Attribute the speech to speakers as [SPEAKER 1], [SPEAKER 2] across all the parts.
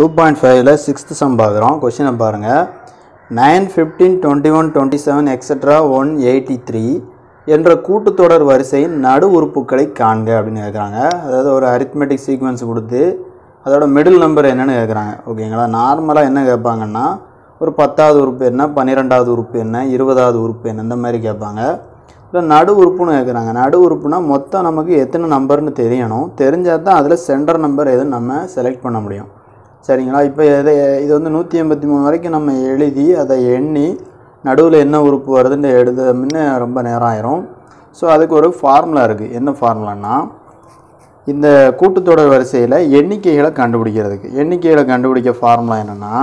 [SPEAKER 1] two point ஃபைவ்ல sixth sum பார்க்குறோம் கொஷினை பாருங்கள் nine fifteen twenty one twenty seven extra one eighty three என்ற கூட்டுத்தொடர் வரிசையின் நடு உறுப்புகளை காண்க அப்படின்னு கேட்குறாங்க அதாவது ஒரு அரித்மெட்டிக் சீக்வன்ஸ் கொடுத்து அதோட மிடில் நம்பர் என்னன்னு கேட்குறாங்க ஓகேங்களா நார்மலாக என்ன கேட்பாங்கன்னா ஒரு பத்தாவது உறுப்பு என்ன பன்னிரெண்டாவது உறுப்பு என்ன இருபதாவது உறுப்பு என்ன இந்த மாதிரி கேட்பாங்க இல்லை நடு உறுப்புன்னு கேட்குறாங்க நடு உறுப்புனா மொத்தம் நமக்கு எத்தனை நம்பர்னு தெரியணும் தெரிஞ்சால் தான் அதில் சென்டர் நம்பர் எதுவும் நம்ம செலக்ட் பண்ண முடியும் சரிங்களா இப்போ எதை இது வந்து நூற்றி எண்பத்தி மூணு வரைக்கும் நம்ம எழுதி அதை எண்ணி நடுவில் என்ன உறுப்பு வருதுன்னு எழுதுமின்னு ரொம்ப நேரம் ஆயிரும் ஸோ அதுக்கு ஒரு ஃபார்முலா இருக்குது என்ன ஃபார்முலான்னா இந்த கூட்டுத்தொடர் வரிசையில் எண்ணிக்கைகளை கண்டுபிடிக்கிறதுக்கு எண்ணிக்கைகளை கண்டுபிடிக்க ஃபார்முலா என்னென்னா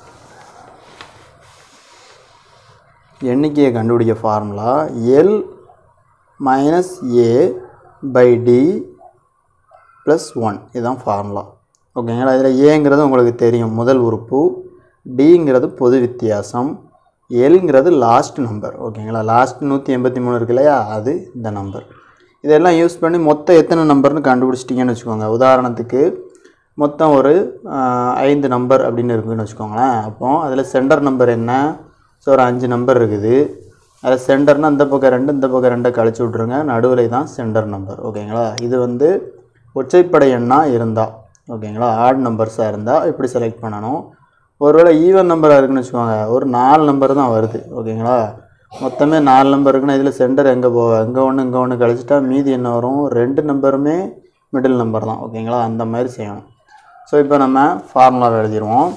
[SPEAKER 1] எண்ணிக்கையை கண்டுபிடிக்க formula L minus A by D plus one இதுதான் ஃபார்முலா ஓகேங்களா இதில் ஏங்கிறது உங்களுக்கு தெரியும் முதல் உறுப்பு டிங்கிறது பொது வித்தியாசம் எல்ங்கிறது லாஸ்ட் நம்பர் ஓகேங்களா லாஸ்ட் நூற்றி எண்பத்தி மூணு இருக்கு இல்லையா அது இந்த நம்பர் இதெல்லாம் யூஸ் பண்ணி மொத்தம் எத்தனை நம்பர்னு கண்டுபிடிச்சிட்டிங்கன்னு வச்சுக்கோங்க உதாரணத்துக்கு மொத்தம் ஒரு ஆஹ், ஐந்து நம்பர் அப்படின்னு இருக்குதுன்னு வச்சுக்கோங்களேன் அப்போ அதில் சென்டர் நம்பர் என்ன ஸோ ஒரு அஞ்சு நம்பர் இருக்குது அதில் சென்டர்னால் இந்த பக்கம் ரெண்டு இந்த பக்கம் ரெண்டை கழிச்சு விட்ருங்க நடுவில் தான் சென்டர் நம்பர் ஓகேங்களா இது வந்து ஒற்றைப்படை எண்ணாக இருந்தால் ஓகேங்களா ஆட் நம்பர்ஸாக இருந்தால் இப்படி செலக்ட் பண்ணணும் ஒருவேளை ஈவன் நம்பராக இருக்குன்னு வச்சுக்கோங்க ஒரு நாலு நம்பர் தான் வருது ஓகேங்களா மொத்தமே நாலு நம்பர் இருக்குன்னா இதில் சென்டர் எங்கே போ இங்கே ஒன்று இங்கே ஒன்று கழிச்சிட்டா மீதி என்ன வரும் ரெண்டு நம்பருமே மிடில் நம்பர் தான் ஓகேங்களா அந்த மாதிரி செய்யணும் ஸோ இப்போ நம்ம ஃபார்முலாவை எழுதிடுவோம்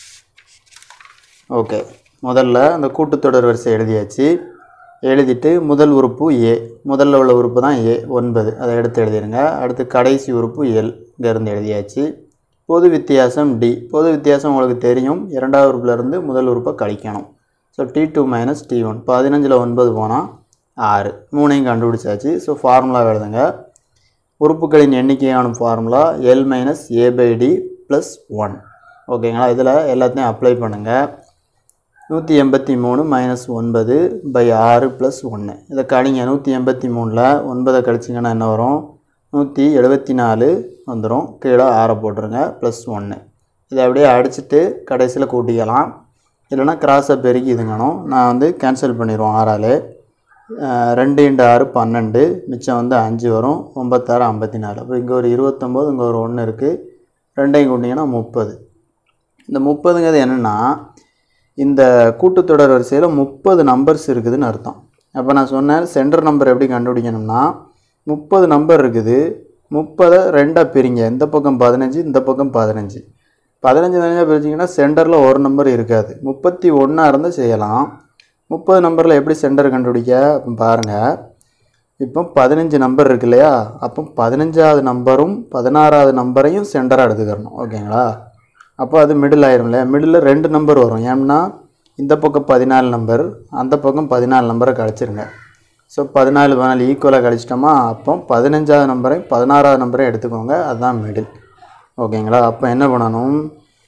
[SPEAKER 1] ஓகே முதல்ல அந்த கூட்டுத்தொடர் வரிசை எழுதியாச்சு எழுதிட்டு முதல் உறுப்பு ஏ முதல்ல உள்ள உறுப்பு தான் ஏ ஒன்பது அதை எடுத்து எழுதிடுங்க அடுத்து கடைசி உறுப்பு எல் இங்கேருந்து எழுதியாச்சு பொது வித்தியாசம் டி பொது வித்தியாசம் உங்களுக்கு தெரியும் இரண்டாவது உறுப்புலேருந்து முதல் உறுப்பை கழிக்கணும் so D two minus D one பதினஞ்சில் ஒன்பது போனால் ஆறு மூணையும் கண்டுபிடிச்சாச்சு ஸோ ஃபார்முலா எழுதுங்க உறுப்புகளின் எண்ணிக்கையான formula L minus A by D plus one ஓகேங்களா இதில் எல்லாத்தையும் அப்ளை பண்ணுங்கள் நூற்றி எண்பத்தி மூணு மைனஸ் ஒன்பது பை ஆறு ப்ளஸ் ஒன்று இதை கழிங்க நூற்றி எண்பத்தி மூணில் ஒன்பதை கழிச்சிங்கன்னா என்ன வரும் நூற்றி எழுபத்தி நாலு வந்துடும் கீழே ஆறை போட்டுருங்க ப்ளஸ் ஒன்று இதை அப்படியே அடிச்சுட்டு கடைசியில் கூட்டிக்கலாம் இல்லைன்னா கிராஸை பெருக்கி இதுங்கணும் நான் வந்து கேன்சல் பண்ணிடுவோம் ஆறால் அஹ் ரெண்டு இன்ட்டு ஆறு பன்னெண்டு மிச்சம் வந்து அஞ்சு வரும் ஒம்பத்தாறு ஐம்பத்தி நாலு அப்போ இங்கே ஒரு இருபத்தொம்போது இங்கே ஒரு ஒன்று இருக்குது ரெண்டையும் கூட்டிங்கன்னா முப்பது இந்த முப்பதுங்கிறது என்னென்னா இந்த கூட்டுத்தொடர் வரிசையில் முப்பது நம்பர்ஸ் இருக்குதுன்னு அர்த்தம் அப்போ நான் சொன்னேன் சென்டர் நம்பர் எப்படி கண்டுபிடிக்கணும்னா முப்பது நம்பர் இருக்குது முப்பதை ரெண்டாக பிரிங்க இந்த பக்கம் பதினஞ்சு இந்த பக்கம் பதினஞ்சு பதினஞ்சு பதினஞ்சாக பிரிச்சிங்கன்னா சென்டரில் ஒரு நம்பர் இருக்காது முப்பத்தி ஒன்றா இருந்தால் செய்யலாம் முப்பது நம்பரில் எப்படி சென்டர் கண்டுபிடிக்க அப்போ பாருங்கள் இப்போ பதினஞ்சு நம்பர் இருக்கு இல்லையா அப்போ பதினஞ்சாவது நம்பரும் பதினாறாவது நம்பரையும் சென்டராக எடுத்துக்கிறணும் ஓகேங்களா அப்போ அது மிடில் ஆயிரும் இல்லையா மிடில் ரெண்டு நம்பர் வரும் ஏன்னா இந்த பக்கம் பதினாலு நம்பர் அந்த பக்கம் பதினாலு நம்பரை கழிச்சிருங்க ஸோ பதினாலு பதினாலு ஈக்குவலாக கழிச்சிட்டோமா அப்போ பதினஞ்சாவது நம்பரையும் பதினாறாவது நம்பரையும் எடுத்துக்கோங்க அதுதான் மிடில் ஓகேங்களா அப்போ என்ன பண்ணணும்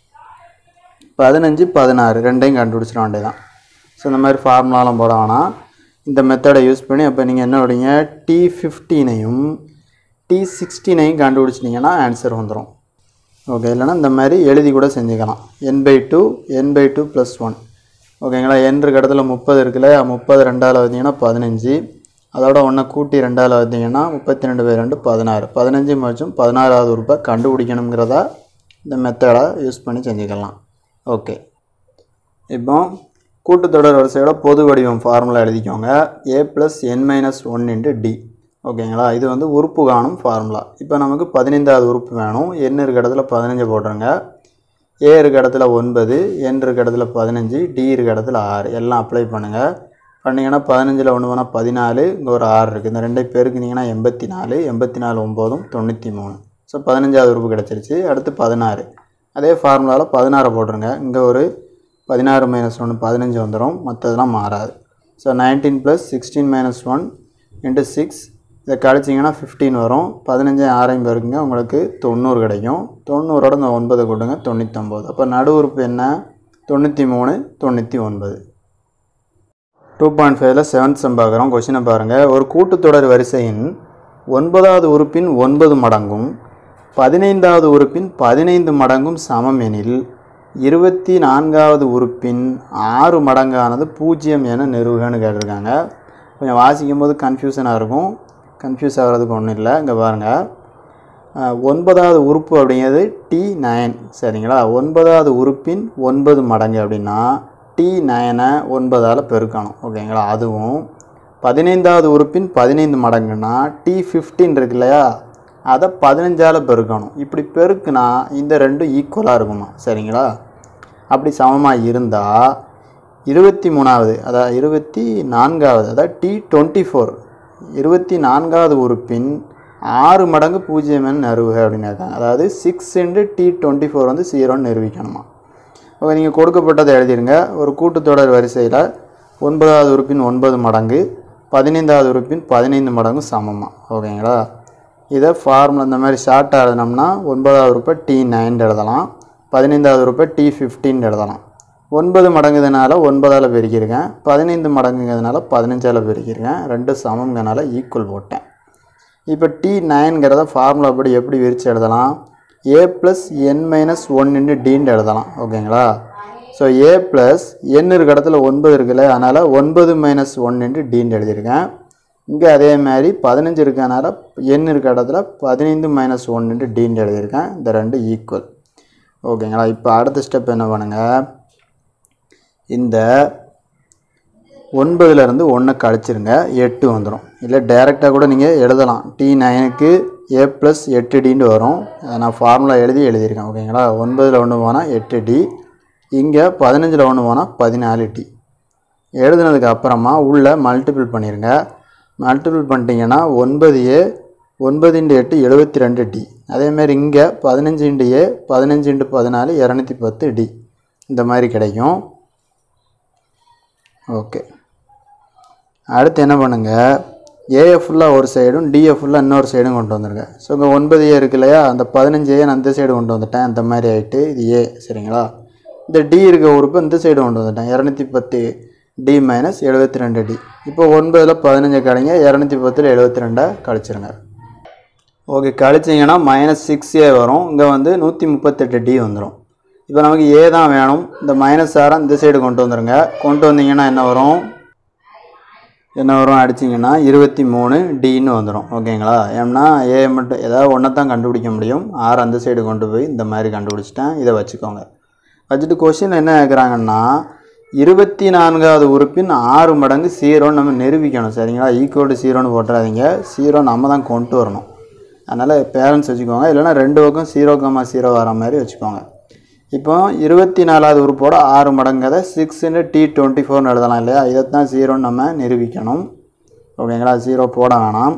[SPEAKER 1] பதினஞ்சு பதினாறு ரெண்டையும் கண்டுபிடிச்சிட வேண்டியதான் ஸோ இந்த மாதிரி ஃபார்முலாலாம் போட வேணாம் இந்த மெத்தடை யூஸ் பண்ணி அப்போ நீங்கள் என்ன விடுங்க டி ஃபிஃப்டீனையும் டி சிக்ஸ்டீனையும் கண்டுபிடிச்சிட்டிங்கன்னா ஆன்சர் வந்துடும் ஓகே இல்லைன்னா இந்த மாதிரி எழுதி கூட செஞ்சுக்கலாம் N by two N by two plus one ஓகேங்களா என் இருக்க இடத்துல முப்பது இருக்குல்ல முப்பது ரெண்டாவில் வந்தீங்கன்னா பதினஞ்சு அதோட ஒன்றை கூட்டி ரெண்டாவில் வந்தீங்கன்னா முப்பத்தி ரெண்டு பை ரெண்டு பதினாறு பதினஞ்சு மற்றும் பதினாறாவது உறுப்பை கண்டுபிடிக்கணுங்கிறதா இந்த மெத்தடை யூஸ் பண்ணி செஞ்சுக்கலாம் ஓகே இப்போ கூட்டுத்தொடர் வரிசையோட பொது வடிவம் ஃபார்முலா எழுதிக்கோங்க A plus N minus one into D ஓகேங்களா இது வந்து உறுப்பு காணும் ஃபார்முலா இப்போ நமக்கு பதினைந்தாவது உறுப்பு வேணும் என் இருக்க இடத்துல பதினஞ்சு போட்டுருங்க ஏ இருக்க இடத்துல ஒன்பது என் இருக்க இடத்துல பதினஞ்சு டி இருக்க இடத்துல ஆறு எல்லாம் அப்ளை பண்ணுங்கள் பண்ணிங்கன்னா பதினஞ்சில் ஒன்று வேணால் பதினாலு இங்கே ஒரு ஆறு இருக்குது இந்த ரெண்டை பெருக்குனீங்கன்னா எண்பத்தி நாலு எண்பத்தி நாலு ஒம்போதும் தொண்ணூற்றி மூணு ஸோ பதினஞ்சாவது உறுப்பு கிடச்சிருச்சு அடுத்து பதினாறு அதே ஃபார்முலாவில் பதினாறை போட்டுருங்க இங்கே ஒரு பதினாறு மைனஸ் ஒன்று பதினஞ்சு வந்துடும் மற்றதெல்லாம் மாறாது so nineteen plus sixteen minus one into six இதை கழிச்சிங்கன்னா ஃபிஃப்டீன் வரும் பதினஞ்சு ஆறையும் பேருக்குங்க உங்களுக்கு தொண்ணூறு கிடைக்கும் தொண்ணூறோட இந்த ஒன்பதை கூட்டுங்க தொண்ணூற்றொம்பது அப்போ நடு உறுப்பு என்ன தொண்ணூற்றி மூணு தொண்ணூற்றி ஒன்பது டூ பாயிண்ட் ஃபைவ்ல செவன்த் சம் பார்க்குறோம் கொஷினை பாருங்கள் ஒரு கூட்டுத்தொடர் வரிசையின் ஒன்பதாவது உறுப்பின் ஒன்பது மடங்கும் பதினைந்தாவது உறுப்பின் பதினைந்து மடங்கும் சமம் எனில் இருபத்தி நான்காவது உறுப்பின் ஆறு மடங்கானது பூஜ்ஜியம் என நிறுவுகன்னு கேட்டிருக்காங்க கொஞ்சம் வாசிக்கும் போது கன்ஃபியூஷனாக இருக்கும் கன்ஃபியூஸ் ஆகிறதுக்கு ஒன்றும் இல்லை இங்கே பாருங்கள் அஹ், ஒன்பதாவது உறுப்பு அப்படிங்கிறது டி நயன் சரிங்களா ஒன்பதாவது உறுப்பின் ஒன்பது மடங்கு அப்படின்னா டி நயனை ஒன்பதால் பெருக்கணும் ஓகேங்களா அதுவும் பதினைந்தாவது உறுப்பின் பதினைந்து மடங்குன்னா டி ஃபிஃப்டீன் இருக்கு இல்லையா அதை பதினஞ்சால் பெருக்கணும் இப்படி பெருக்குனா இந்த ரெண்டும் ஈக்குவலாக இருக்குமா சரிங்களா அப்படி சமமாக இருந்தால் இருபத்தி மூணாவது அதாவது இருபத்தி நான்காவது அதாவது டி டுவெண்ட்டி ஃபோர் இருபத்தி நான்காவது உறுப்பின் ஆறு மடங்கு பூஜ்ஜியம் என நிறுவுக அப்படின்னு இருக்காங்க அதாவது six into D twenty four வந்து ஜீரோன்னு நிரூபிக்கணுமா ஓகே நீங்கள் கொடுக்கப்பட்டதை எழுதிருங்க ஒரு கூட்டுத்தொடர் வரிசையில் ஒன்பதாவது உறுப்பின் ஒன்பது மடங்கு பதினைந்தாவது உறுப்பின் பதினைந்து மடங்கு சமமாக ஓகேங்களா இதை ஃபார்முலா இந்த மாதிரி ஷார்ட்டாக எழுதினோம்னா ஒன்பதாவது உறுப்பை டி நைன் எழுதலாம் பதினைந்தாவது உறுப்பை டி ஃபிஃப்டின் எழுதலாம் ஒன்பது மடங்குதுனால ஒன்பதால் பெருக்கியிருக்கேன் பதினைந்து மடங்குங்கிறதுனால பதினஞ்சால் பெருக்கியிருக்கேன் ரெண்டு சமங்கிறனால ஈக்குவல் போட்டேன் இப்போ டி நைன்கிறத ஃபார்முலா படி எப்படி விரித்து எழுதலாம் A plus N minus one into டீன்ட்டு எழுதலாம் ஓகேங்களா ஸோ ஏ ப்ளஸ் என் இருக்க இடத்துல ஒன்பது இருக்குல்ல அதனால் ஒன்பது மைனஸ் ஒன் இன்ட்டு டீன்ட்டு எழுதியிருக்கேன் இங்கே அதே மாதிரி பதினஞ்சு இருக்கனால என் இருக்க இடத்துல பதினைந்து மைனஸ் ஒன் இன்ட்டு டீன்ட்டு எழுதியிருக்கேன் இந்த ரெண்டு ஈக்குவல் ஓகேங்களா இப்போ அடுத்த ஸ்டெப் என்ன பண்ணுங்கள் இந்த ஒன்பதுலேருந்து ஒன்றை கழிச்சிருங்க எட்டு வந்துடும் இல்லை டைரெக்டாக கூட நீங்கள் எழுதலாம் டி நைனுக்கு ஏ ப்ளஸ் எட்டு டின்னு வரும் அதை நான் ஃபார்முலா எழுதி எழுதியிருக்கேன் ஓகேங்களா ஒன்பதில் ஒன்று போனால் எட்டு டி இங்கே பதினஞ்சில் ஒன்று போனால் பதினாலு டி எழுதுனதுக்கு அப்புறமா உள்ளே மல்டிபிள் பண்ணிடுங்க மல்டிபிள் பண்ணிட்டீங்கன்னா ஒன்பது ஏ ஒன்பது இன்ட்டு எட்டு எழுபத்தி ரெண்டு டி அதேமாரி இங்கே பதினஞ்சு இன்ட்டு ஏ பதினஞ்சு இன்ட்டு பதினாலு இரநூத்தி பத்து டி இந்த மாதிரி கிடைக்கும் ஓகே அடுத்து என்ன பண்ணுங்கள் ஏஏ ஃபுல்லாக ஒரு சைடும் டிஏ ஃபுல்லாக இன்னொரு சைடும் கொண்டு வந்துருங்க ஸோ இங்கே ஒன்பது ஏ இருக்கு இல்லையா அந்த பதினஞ்சு ஏ நான் இந்த சைடு கொண்டு வந்துட்டேன் அந்த மாதிரி ஆகிட்டு இது ஏ சரிங்களா இந்த டி இருக்க உறுப்பு இந்த சைடு கொண்டு வந்துட்டேன் இரநூத்தி பத்து டி மைனஸ் எழுபத்தி ரெண்டு டி இப்போ ஒன்பதில் பதினஞ்சு கழிங்க இரநூத்தி பத்தில் எழுபத்தி ரெண்டை கழிச்சிருங்க ஓகே கழிச்சிங்கன்னா மைனஸ் சிக்ஸ் ஏ வரும் இங்கே வந்து நூற்றி முப்பத்தெட்டு டி வந்துடும் இப்போ நமக்கு ஏ தான் வேணும் இந்த மைனஸ் ஆரை இந்த சைடு கொண்டு வந்துருங்க கொண்டு வந்தீங்கன்னா என்ன வரும் என்ன வரும் அடிச்சிங்கன்னா இருபத்தி மூணு டின்னு வந்துடும் ஓகேங்களா ஏன்னா ஏ மட்டும் ஏதாவது ஒன்றை தான் கண்டுபிடிக்க முடியும் ஆறு அந்த சைடு கொண்டு போய் இந்த மாதிரி கண்டுபிடிச்சிட்டேன் இதை வச்சுக்கோங்க வச்சுட்டு கொஷின் என்ன கேட்குறாங்கன்னா இருபத்தி நான்காவது உறுப்பின் ஆறு மடங்கு சீரோன்னு நம்ம நிரூபிக்கணும் சரிங்களா ஈக்குவல் டு சீரோன்னு போட்டுறாதீங்க சீரோ நம்ம தான் கொண்டு வரணும் அதனால் பேரண்ட்ஸ் வச்சுக்கோங்க இல்லைன்னா ரெண்டு பக்கம் ஜீரோ கம்மா ஜீரோ வர மாதிரி வச்சுக்கோங்க இப்போ இருபத்தி நாலாவது உறுப்போட ஆறு மடங்கதை சிக்ஸ் இன்ட்டு டி டுவெண்ட்டி ஃபோர்னு எழுதலாம் இல்லையா இதைத்தான் ஜீரோன்னு நம்ம நிரூபிக்கணும் ஓகேங்களா ஜீரோ போட வேணாம்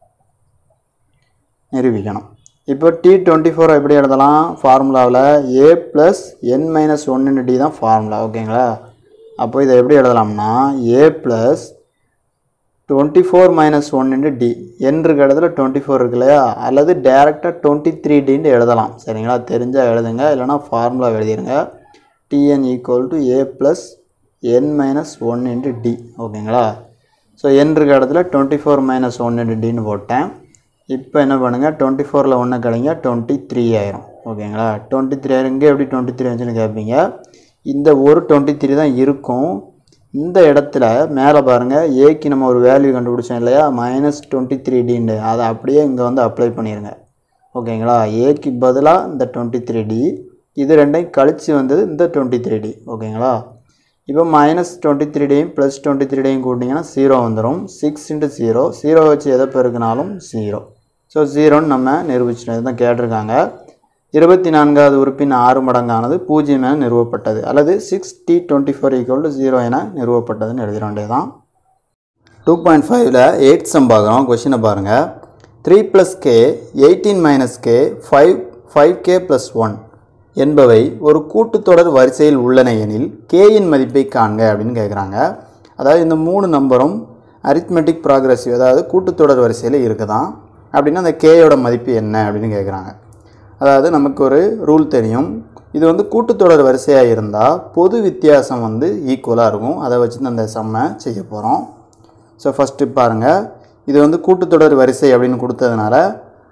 [SPEAKER 1] நிரூபிக்கணும் இப்போ டி டுவெண்ட்டி ஃபோர் எப்படி எழுதலாம் ஃபார்முலாவில் ஏ ப்ளஸ் என் மைனஸ் ஒன்னு டி தான் ஃபார்முலா ஓகேங்களா அப்போ இதை எப்படி எழுதலாம்னா A plus twenty four minus one into D N இருக்க இடத்துல டுவெண்ட்டி ஃபோர் இருக்கு இல்லையா அல்லது டேரெக்டாக டுவெண்ட்டி த்ரீ டின்ட்டு எழுதலாம் சரிங்களா தெரிஞ்சால் எழுதுங்க இல்லைனா ஃபார்முலா எழுதிருங்க TN equal to A plus N minus one into D ஓகேங்களா ஸோ என் இருக்க இடத்துல twenty four minus one into டின்னு போட்டேன் இப்போ என்ன பண்ணுங்கள் டுவெண்ட்டி ஃபோரில் ஒன்று கழிங்க டுவெண்ட்டி த்ரீ ஆயிரும் ஓகேங்களா டுவெண்ட்டி த்ரீ ஆயிரம் இங்கே எப்படி டுவெண்ட்டி த்ரீ வந்துச்சுன்னு கேட்பீங்க இந்த ஒரு டுவெண்ட்டி த்ரீ தான் இருக்கும் இந்த இடத்துல மேலே பாருங்கள் ஏக்கு நம்ம ஒரு வேல்யூ கண்டுபிடிச்சோம் இல்லையா மைனஸ் டுவெண்ட்டி த்ரீ டின்னு அதை அப்படியே இங்கே வந்து அப்ளை பண்ணிடுங்க ஓகேங்களா ஏக்கு பதிலாக இந்த டுவெண்ட்டி த்ரீ டி இது ரெண்டையும் கழித்து வந்தது இந்த டுவெண்ட்டி த்ரீ டி ஓகேங்களா இப்போ மைனஸ் டுவெண்ட்டி த்ரீ டியும் ப்ளஸ் டுவெண்ட்டி த்ரீ டியும் கூட்டிங்கன்னா ஜீரோ வந்துடும் சிக்ஸ் இன்ட்டு ஜீரோ ஜீரோ வச்சு எதை பெருக்கினாலும் ஜீரோ ஸோ ஜீரோன்னு நம்ம நிரூபிச்சிட்டோம் தான் கேட்டிருக்காங்க இருபத்தி நான்காவது உறுப்பின் ஆறு மடங்கானது பூஜ்ஜியம் என நிறுவப்பட்டது அல்லது six D twenty four equal to zero என நிறுவப்பட்டதுன்னு எழுதிட வேண்டியதுதான் டூ பாயிண்ட் ஃபைவ்ல எயிட் சம் பார்க்குறோம் கொஷினை பாருங்கள் three plus K eighteen minus K five five K plus one என்பவை ஒரு கூட்டுத்தொடர் வரிசையில் உள்ளன எனில் கேயின் மதிப்பை காண்க அப்படின்னு கேட்குறாங்க அதாவது இந்த மூணு நம்பரும் அரித்மெட்டிக் ப்ராக்ரஸிவ் அதாவது கூட்டுத்தொடர் வரிசையில் இருக்குதான் அப்படின்னா அந்த கேயோட மதிப்பு என்ன அப்படின்னு கேட்குறாங்க அதாவது நமக்கு ஒரு ரூல் தெரியும் இது வந்து கூட்டுத்தொடர் வரிசையாக இருந்தால் பொது வித்தியாசம் வந்து ஈக்குவலாக இருக்கும் அதை வச்சு தான் அந்த சம்மை செய்ய போகிறோம் ஸோ ஃபஸ்ட்டு பாருங்கள் இது வந்து கூட்டுத்தொடர் வரிசை அப்படின்னு கொடுத்ததுனால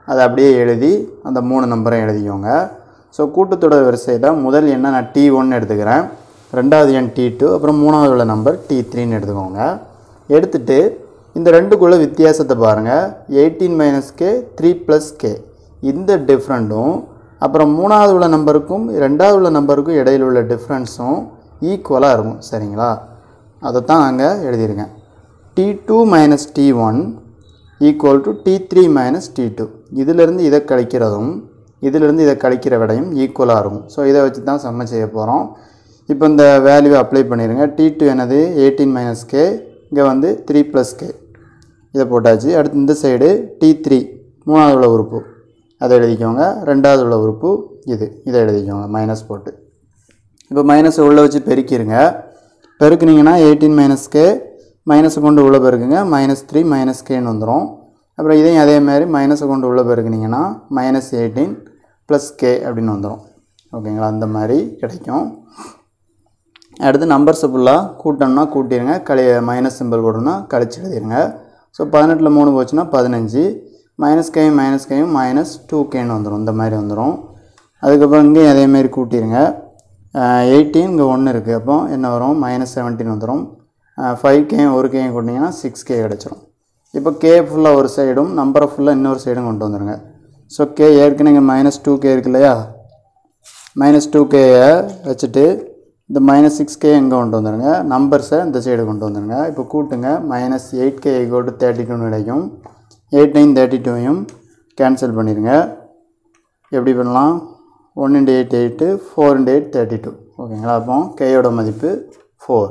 [SPEAKER 1] அதை அப்படியே எழுதி அந்த மூணு நம்பரையும் எழுதிக்கோங்க ஸோ கூட்டுத்தொடர் வரிசையில் முதல் எண்ணை நான் டி ஒன்னு எடுத்துக்கிறேன் ரெண்டாவது எண் டி டூ அப்புறம் மூணாவது உள்ள நம்பர் டி த்ரீன்னு எடுத்துக்கோங்க எடுத்துட்டு இந்த ரெண்டுக்குள்ள வித்தியாசத்தை பாருங்கள் eighteen minus K three plus K இந்த டிஃப்ரெண்ட்டும் அப்புறம் மூணாவது உள்ள நம்பருக்கும் ரெண்டாவது உள்ள நம்பருக்கும் இடையில உள்ள டிஃப்ரென்ஸும் ஈக்குவலாக இருக்கும் சரிங்களா அதை தான் நாங்கள் எழுதியிருக்கேன் D two minus D one equal to D three minus D two இதிலிருந்து இதை கழிக்கிறதும் இதிலிருந்து இதை கழிக்கிற விடையும் ஈக்குவலாக இருக்கும் ஸோ இதை வச்சு தான் சம்ம செய்ய போகிறோம் இப்போ இந்த வேல்யூவை அப்ளை பண்ணிடுங்க டி டூ என்னது எயிட்டீன் மைனஸ் கே இங்கே வந்து த்ரீ ப்ளஸ் கே இதை போட்டாச்சு அடுத்து இந்த சைடு டி த்ரீ மூணாவது உள்ள உறுப்பு அதை எழுதிக்கோங்க ரெண்டாவது உள்ள உறுப்பு இது இதை எழுதிக்கோங்க மைனஸ் போட்டு இப்போ மைனஸை உள்ளே வச்சு பெருக்கிடுங்க பெருக்குனீங்கன்னா எயிட்டீன் மைனஸ் கே மைனஸை கொண்டு உள்ளே பெருக்குங்க மைனஸ் த்ரீ மைனஸ் கேன்னு வந்துடும் அப்புறம் இதையும் அதே மாதிரி மைனஸை கொண்டு உள்ளே பெருக்குனீங்கன்னா மைனஸ் எயிட்டீன் ப்ளஸ் கே அப்படின்னு வந்துடும் ஓகேங்களா அந்த மாதிரி கிடைக்கும் அடுத்து நம்பர்ஸை ஃபுல்லாக கூட்டணும்னா கூட்டிடுங்க கழி மைனஸ் சிம்பிள் போடணும்னா கழிச்சு எழுதிடுங்க ஸோ பதினெட்டில் மூணு போச்சுன்னா பதினஞ்சு மைனஸ் கேயும் மைனஸ் கேயும் மைனஸ் டூ கேன்னு வந்துடும் இந்த மாதிரி வந்துடும் அதுக்கப்புறம் இங்கேயும் அதேமாரி கூட்டிடுங்க எயிட்டீன் இங்கே ஒன்று இருக்குது அப்போ என்ன வரும் மைனஸ் செவன்டீன் வந்துடும் ஃபைவ் கேயும் ஒரு கேயும் கூட்டிங்கன்னா சிக்ஸ் கே கிடச்சிரும் இப்போ கே ஃபுல்லாக ஒரு சைடும் நம்பரை ஃபுல்லாக இன்னொரு சைடும் கொண்டு வந்துடுங்க ஸோ கே ஏற்கனவே இங்கே மைனஸ் டூ கே இருக்கு இல்லையா மைனஸ் டூ கேயை வச்சுட்டு இந்த மைனஸ் சிக்ஸ் கே எங்கே கொண்டு வந்துடுங்க நம்பர்ஸை இந்த சைடு கொண்டு வந்துடுங்க இப்போ கூட்டுங்க minus eight K equal to thirty டூன்னு கிடைக்கும் எயிட் நைன் தேர்ட்டி டூவையும் கேன்சல் பண்ணிடுங்க எப்படி பண்ணலாம் one into eight eight four into eight thirty two ஓகேங்களா அப்போ கேயோட மதிப்பு ஃபோர்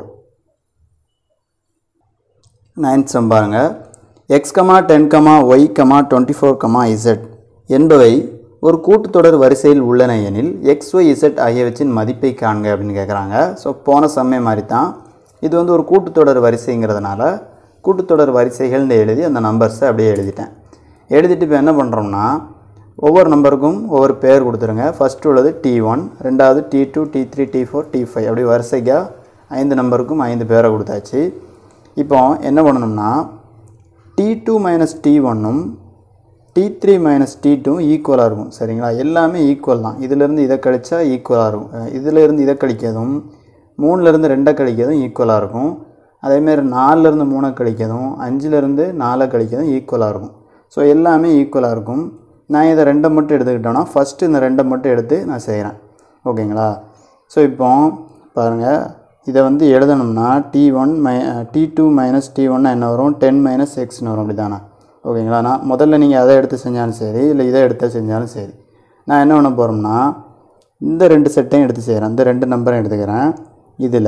[SPEAKER 1] நைன்த் சம் பாருங்க X comma ten comma Y comma twenty four comma Z என்பவை ஒரு கூட்டுத்தொடர் வரிசையில் உள்ளன எனில் எக்ஸ் ஒய் இசட் ஆகியவற்றின் மதிப்பை காண்க அப்படின்னு கேட்குறாங்க ஸோ போன சம்மே மாதிரி தான் இது வந்து ஒரு கூட்டுத்தொடர் வரிசைங்கிறதுனால கூட்டுத்தொடர் வரிசைகள்னு எழுதி அந்த நம்பர்ஸை அப்படியே எழுதிட்டேன் எழுதிட்டு இப்போ என்ன பண்ணுறோம்னா ஒவ்வொரு நம்பருக்கும் ஒவ்வொரு பேர் கொடுத்துருங்க ஃபஸ்ட்டு உள்ளது டி ஒன் ரெண்டாவது D two D three D four D five அப்படி வரிசைக்காக ஐந்து நம்பருக்கும் ஐந்து பேரை கொடுத்தாச்சு இப்போ என்ன பண்ணணும்னா டி டூ மைனஸ் டி ஒன்னும் D three minus D two ஈக்குவலாக இருக்கும் சரிங்களா எல்லாமே ஈக்குவல் தான் இதிலேருந்து இதை கழிச்சா ஈக்குவலாக இருக்கும் அஹ் இதிலேருந்து இதை கழிக்கிறதும் மூணுலேருந்து ரெண்டை கழிக்கிறதும் ஈக்குவலாக இருக்கும் அதேமாரி நாலுலேருந்து மூணை கழிக்கிறதும் அஞ்சுலேருந்து நாலை கழிக்கிறதும் ஈக்குவலாக இருக்கும் ஸோ எல்லாமே ஈக்குவலாக இருக்கும் நான் இதை ரெண்டை மட்டும் எடுத்துக்கிட்டோன்னா ஃபஸ்ட்டு இந்த ரெண்டை மட்டும் எடுத்து நான் செய்கிறேன் ஓகேங்களா ஸோ இப்போ பாருங்கள் இதை வந்து எழுதணும்னா D one my D two minus D ஒன்னா என்ன வரும் டென் மைனஸ் எக்ஸ்னு வரும் அப்படி தானே ஓகேங்களா நான் முதல்ல நீங்கள் அதை எடுத்து செஞ்சாலும் சரி இல்லை இதை எடுத்து செஞ்சாலும் சரி நான் என்ன பண்ண போகிறோம்னா இந்த ரெண்டு செட்டையும் எடுத்து செய்கிறேன் இந்த ரெண்டு நம்பரையும் எடுத்துக்கிறேன் இதில்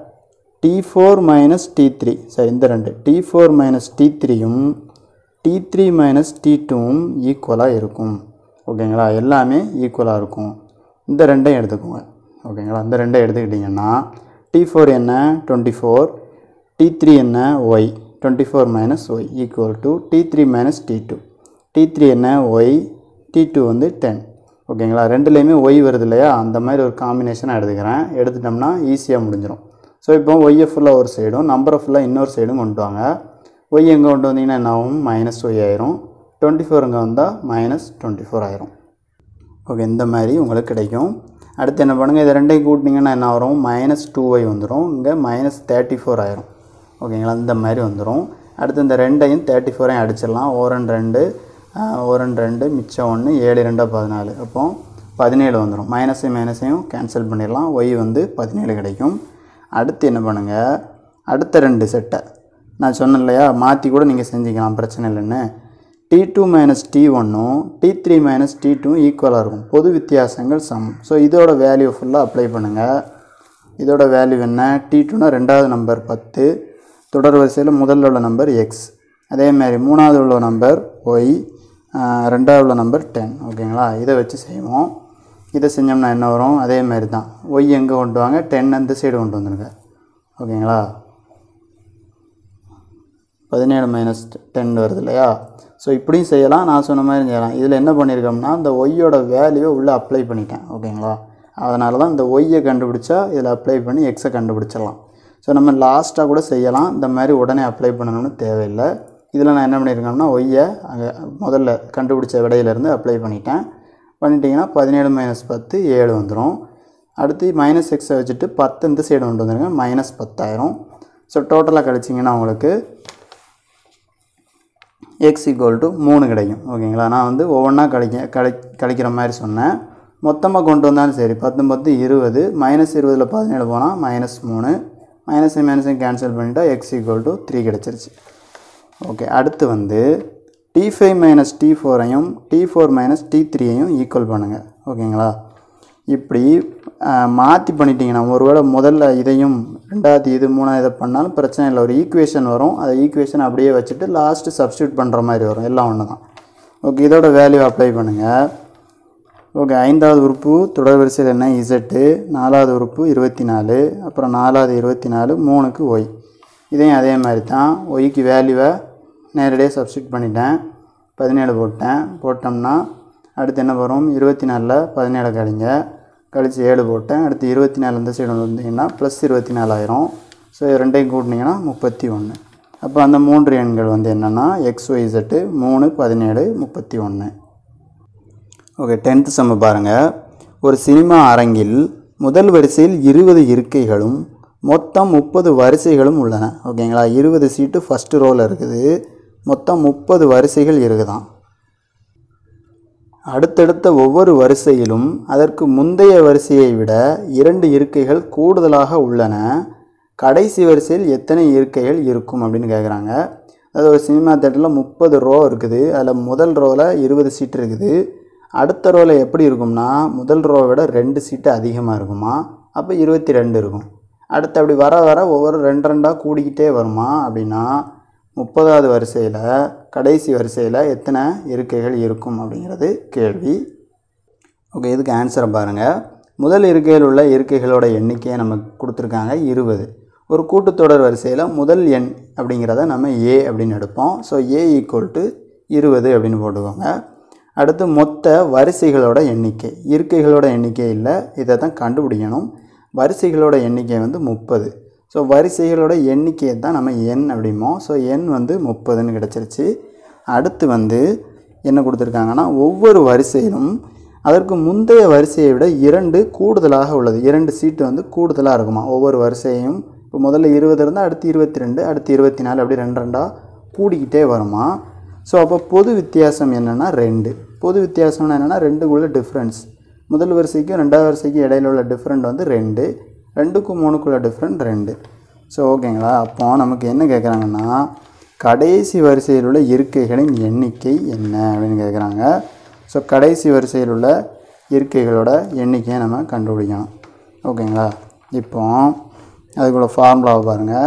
[SPEAKER 1] D four minus D three சரி இந்த ரெண்டு டி ஃபோர் மைனஸ் டி த்ரீயும் டி த்ரீ மைனஸ் டி டூவும் ஈக்குவலாக இருக்கும் ஓகேங்களா எல்லாமே ஈக்குவலாக இருக்கும் இந்த ரெண்டையும் எடுத்துக்கோங்க ஓகேங்களா இந்த ரெண்டையும் எடுத்துக்கிட்டிங்கன்னா டி ஃபோர் என்ன டுவெண்ட்டி ஃபோர் டி த்ரீ என்ன Y twenty four minus Y equal to D three minus D two D three என்ன ஒய் டி டூ வந்து டென் ஓகேங்களா ரெண்டுலேயுமே ஒய் வருது இல்லையா அந்த மாதிரி ஒரு காம்பினேஷனாக எடுத்துக்கிறேன் எடுத்துட்டோம்னா ஈஸியாக முடிஞ்சிடும் ஸோ இப்போ ஒய்யை ஃபுல்லாக ஒரு சைடும் நம்பரை ஃபுல்லாக இன்னொரு சைடும் கொண்டு வாங்க ஒய் எங்கே கொண்டு வந்தீங்கன்னா என்ன ஆகும் மைனஸ் ஒய் ஆயிரும் டுவெண்ட்டி ஃபோர் இங்கே வந்தால் மைனஸ் டுவெண்ட்டி ஃபோர் ஆயிரும் ஓகே இந்த மாதிரி உங்களுக்கு கிடைக்கும் அடுத்து என்ன பண்ணுங்கள் இதை ரெண்டையும் கூட்டினீங்கன்னா என்ன வரும் மைனஸ் டூ ஒய் வந்துடும் இங்கே மைனஸ் தேர்ட்டி ஃபோர் ஆயிரும் ஓகேங்களா இந்த மாதிரி வந்துடும் அடுத்து இந்த ரெண்டையும் தேர்ட்டி ஃபோரையும் அடிச்சிடலாம் ஓரன் ரெண்டு ஓரன் ரெண்டு மிச்சம் ஒன்று ஏழு ரெண்டா பதினாலு அப்போ பதினேழு வந்துடும் மைனஸையும் மைனஸையும் கேன்சல் பண்ணிடலாம் ஒய் வந்து பதினேழு கிடைக்கும் அடுத்து என்ன பண்ணுங்கள் அடுத்த ரெண்டு செட்டை நான் சொன்னேன் இல்லையா மாற்றி கூட நீங்கள் செஞ்சுக்கலாம் பிரச்சனை இல்லைன்னு டி டூ மைனஸ் டி ஒன்னும் D three minus D two ஈக்குவலாக இருக்கும் பொது வித்தியாசங்கள் சம் ஸோ இதோட வேல்யூ ஃபுல்லாக அப்ளை பண்ணுங்கள் இதோட வேல்யூ என்ன டி டூனா ரெண்டாவது நம்பர் பத்து தொடர் வரிசையில் முதல்ல உள்ள நம்பர் எக்ஸ் அதேமாதிரி மூணாவது உள்ள நம்பர் ஒய் ரெண்டாவது உள்ள நம்பர் டென் ஓகேங்களா இதை வச்சு செய்வோம் இதை செஞ்சோம்னா என்ன வரும் அதே மாதிரி தான் ஒய் எங்கே கொண்டு வாங்க டென் அந்த சைடு கொண்டு வந்துருங்க ஓகேங்களா பதினேழு மைனஸ் டென் வருது இல்லையா ஸோ இப்படியும் செய்யலாம் நான் சொன்ன மாதிரி செய்யலாம் இதில் என்ன பண்ணியிருக்கோம்னா இந்த ஒய்யோட வேல்யூவை உள்ளே அப்ளை பண்ணிட்டேன் ஓகேங்களா அதனால தான் இந்த ஒய்யை கண்டுபிடிச்சா இதில் அப்ளை பண்ணி எக்ஸை கண்டுபிடிச்சிடலாம் ஸோ நம்ம லாஸ்ட்டாக கூட செய்யலாம் இந்த மாதிரி உடனே அப்ளை பண்ணணும்னு தேவையில்லை இதில் நான் என்ன பண்ணியிருக்கேன்னா ஒய்யை அங்கே முதல்ல கண்டுபிடிச்ச விடையிலேருந்து அப்ளை பண்ணிட்டேன் பண்ணிட்டீங்கன்னா பதினேழு மைனஸ் பத்து ஏழு வந்துடும் அடுத்து மைனஸ் எக்ஸை வச்சுட்டு பத்து இந்த சைடு கொண்டு வந்துருங்க மைனஸ் பத்தாயிரம் ஸோ டோட்டலாக கழிச்சிங்கன்னா உங்களுக்கு எக்ஸ் ஈக்குவல் டு மூணு கிடைக்கும் ஓகேங்களா நான் வந்து ஒவ்வொன்றா கழிக்க கழி கழிக்கிற மாதிரி சொன்னேன் மொத்தமாக கொண்டு வந்தாலும் சரி பத்து பத்து இருபது மைனஸ் இருபதில் பதினேழு போனால் மைனஸ் மூணு மைனஸ் மைனஸையும் கேன்சல் பண்ணிட்டா எக்ஸ் ஈக்குவல் டு த்ரீ கிடச்சிருச்சு ஓகே அடுத்து வந்து டி ஃபைவ் மைனஸ் டி ஃபோரையும் டி ஃபோர் மைனஸ் டி த்ரீயையும் ஈக்குவல் பண்ணுங்கள் ஓகேங்களா இப்படி மாற்றி பண்ணிட்டீங்கன்னா ஒருவேளை முதல்ல இதையும் ரெண்டாவது இது மூணாவது இதை பண்ணாலும் பிரச்சனை இல்லை ஒரு ஈக்குவேஷன் வரும் அந்த ஈக்குவேஷன் அப்படியே வச்சுட்டு லாஸ்ட்டு சப்ஸ்டியூட் பண்ணுற மாதிரி வரும் எல்லாம் ஒன்று தான் ஓகே இதோட வேல்யூ அப்ளை பண்ணுங்கள் ஓகே ஐந்தாவது உறுப்பு தொடர் வரிசையில் என்ன இசட்டு நாலாவது உறுப்பு இருபத்தி நாலு அப்புறம் நாலாவது இருபத்தி நாலு மூணுக்கு ஒய் இதையும் அதே மாதிரி தான் ஒய்க்கு வேல்யூவை நேரடியாக சப்ஸ்டியூட் பண்ணிட்டேன் பதினேழு போட்டேன் போட்டோம்னா அடுத்து என்ன வரும் இருபத்தி நாலில் பதினேழு கழிங்க கழித்து ஏழு போட்டேன் அடுத்து இருபத்தி நாலு இந்த சைடு வந்தீங்கன்னா ப்ளஸ் இருபத்தி நாலாயிரம் ஸோ இது ரெண்டையும் கூட்டினீங்கன்னா முப்பத்தி ஒன்று அப்போ அந்த மூன்று எண்கள் வந்து என்னென்னா எக்ஸ் ஒய் இசட்டு மூணு பதினேழு முப்பத்தி ஒன்று ஓகே டென்த்து செம்ம பாருங்கள் ஒரு சினிமா அரங்கில் முதல் வரிசையில் இருபது இருக்கைகளும் மொத்தம் முப்பது வரிசைகளும் உள்ளன ஓகேங்களா இருபது சீட்டு ஃபஸ்ட்டு ரோவில் இருக்குது மொத்தம் முப்பது வரிசைகள் இருக்குதான் அடுத்தடுத்த ஒவ்வொரு வரிசையிலும் அதற்கு முந்தைய வரிசையை விட இரண்டு இருக்கைகள் கூடுதலாக உள்ளன கடைசி வரிசையில் எத்தனை இருக்கைகள் இருக்கும் அப்படின்னு கேட்குறாங்க அதாவது ஒரு சினிமா தேட்டரில் முப்பது ரோ இருக்குது அதில் முதல் ரோவில் இருபது சீட் இருக்குது அடுத்த ரோவில் எப்படி இருக்கும்னா முதல் ரோவை விட ரெண்டு சீட்டு அதிகமாக இருக்குமா அப்போ இருபத்தி ரெண்டு இருக்கும் அடுத்து அப்படி வர வர ஒவ்வொரு ரெண்டு ரெண்டாக கூடிக்கிட்டே வருமா அப்படின்னா முப்பதாவது வரிசையில் கடைசி வரிசையில் எத்தனை இருக்கைகள் இருக்கும் அப்படிங்கிறது கேள்வி ஓகே இதுக்கு ஆன்சரை பாருங்கள் முதல் இருக்கையில் உள்ள இருக்கைகளோட எண்ணிக்கையை நமக்கு கொடுத்துருக்காங்க இருபது ஒரு கூட்டுத்தொடர் வரிசையில் முதல் எண் அப்படிங்கிறத நம்ம ஏ அப்படின்னு எடுப்போம் ஸோ ஏ ஈக்குவல் டு இருபது அப்படின்னு போட்டுக்கோங்க அடுத்து மொத்த வரிசைகளோட எண்ணிக்கை இருக்கைகளோட எண்ணிக்கை இல்லை இதை தான் கண்டுபிடிக்கணும் வரிசைகளோட எண்ணிக்கை வந்து முப்பது ஸோ வரிசைகளோட எண்ணிக்கையை தான் நம்ம எண் அப்படிம்போம் ஸோ எண் வந்து முப்பதுன்னு கிடச்சிருச்சு அடுத்து வந்து என்ன கொடுத்துருக்காங்கன்னா ஒவ்வொரு வரிசையிலும் அதற்கு முந்தைய வரிசையை விட இரண்டு கூடுதலாக உள்ளது இரண்டு சீட்டு வந்து கூடுதலாக இருக்குமா ஒவ்வொரு வரிசையும் இப்போ முதல்ல இருபது இருந்தால் அடுத்து இருபத்தி ரெண்டு அடுத்து இருபத்தி நாலு அப்படி ரெண்டு ரெண்டாக கூடிக்கிட்டே வருமா ஸோ அப்போ பொது வித்தியாசம் என்னென்னா ரெண்டு பொது வித்தியாசம்னா என்னென்னா ரெண்டுக்குள்ள டிஃப்ரென்ஸ் முதல் வரிசைக்கும் ரெண்டாவது வரிசைக்கும் இடையில உள்ள டிஃப்ரெண்ட் வந்து ரெண்டு ரெண்டுக்கும் மூணுக்குள்ள டிஃப்ரெண்ட் ரெண்டு ஸோ ஓகேங்களா அப்போ நமக்கு என்ன கேட்குறாங்கன்னா கடைசி வரிசையில் உள்ள இருக்கைகளின் எண்ணிக்கை என்ன அப்படின்னு கேட்குறாங்க ஸோ கடைசி வரிசையில் உள்ள இருக்கைகளோட எண்ணிக்கையை நம்ம கண்டுபிடிக்கணும் ஓகேங்களா இப்போ அதுக்குள்ள ஃபார்முலாவை பாருங்கள்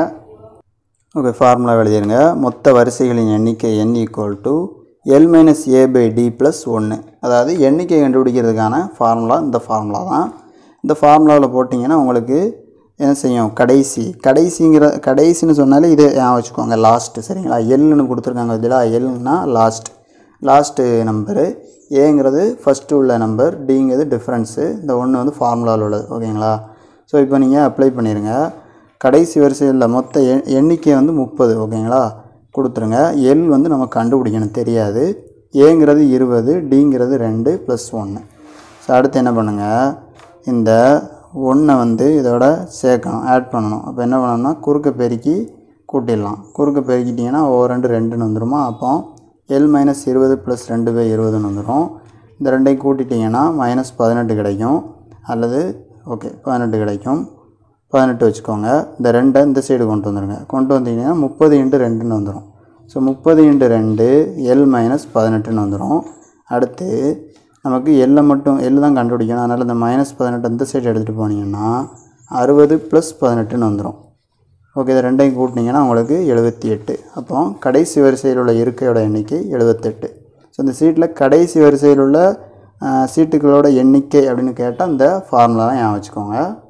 [SPEAKER 1] ஓகே ஃபார்முலா எழுதிருங்க மொத்த வரிசைகளின் எண்ணிக்கை n equal to L minus A by D plus ஒன்று அதாவது எண்ணிக்கை கண்டுபிடிக்கிறதுக்கான ஃபார்முலா இந்த ஃபார்முலா தான் இந்த ஃபார்முலாவில் போட்டிங்கன்னா உங்களுக்கு என்ன செய்யும் கடைசி கடைசிங்கிற கடைசின்னு சொன்னாலே இது ஞாபகம் வச்சுக்கோங்க லாஸ்ட்டு சரிங்களா எல்னு கொடுத்துருக்காங்க இதில் எல்னா லாஸ்ட் லாஸ்ட்டு நம்பரு ஏங்கிறது ஃபஸ்ட்டு உள்ள நம்பர் டிங்கிறது டிஃப்ரென்ஸு இந்த ஒன்று வந்து ஃபார்முலாவில் உள்ளது ஓகேங்களா ஸோ இப்போ நீங்கள் அப்ளை பண்ணிடுங்க கடைசி வரிசையில் மொத்த எண் எண்ணிக்கை வந்து முப்பது ஓகேங்களா கொடுத்துருங்க எல் வந்து நம்ம கண்டுபிடிக்கணும் தெரியாது ஏங்கிறது இருபது டிங்கிறது ரெண்டு ப்ளஸ் ஒன்று ஸோ அடுத்து என்ன பண்ணுங்கள் இந்த ஒன்றை வந்து இதோட சேர்க்கணும் ஆட் பண்ணணும் அப்போ என்ன பண்ணணும்னா குறுக்க பெருக்கி கூட்டிடலாம் குறுக்க பெருக்கிட்டிங்கன்னா ஓ ரெண்டு ரெண்டுன்னு வந்துருமா அப்போ எல் மைனஸ் இருபது ப்ளஸ் ரெண்டு பை இருபதுன்னு வந்துடும் இந்த ரெண்டையும் கூட்டிட்டிங்கன்னா மைனஸ் பதினெட்டு கிடைக்கும் அல்லது ஓகே பதினெட்டு கிடைக்கும் பதினெட்டு வச்சுக்கோங்க இந்த ரெண்டை இந்த சைடு கொண்டு வந்துடுங்க கொண்டு வந்தீங்கன்னா முப்பது இன்ட்டு ரெண்டுன்னு வந்துடும் ஸோ முப்பது இன்ட்டு ரெண்டு எல் மைனஸ் பதினெட்டுன்னு வந்துடும் அடுத்து நமக்கு எல்லை மட்டும் எல் தான் கண்டுபிடிக்கணும் அதனால் இந்த மைனஸ் பதினெட்டு இந்த சைடு எடுத்துகிட்டு போனீங்கன்னா அறுபது ப்ளஸ் பதினெட்டுன்னு வந்துடும் ஓகே இதை ரெண்டையும் கூட்டினீங்கன்னா உங்களுக்கு எழுபத்தி எட்டு அப்போ கடைசி வரிசையில் உள்ள இருக்கையோட எண்ணிக்கை எழுபத்தெட்டு ஸோ இந்த சீட்டில் கடைசி வரிசையில் உள்ள அஹ், சீட்டுகளோட எண்ணிக்கை அப்படின்னு கேட்டால் இந்த ஃபார்முலா தான் ஞாபகம் வச்சுக்கோங்க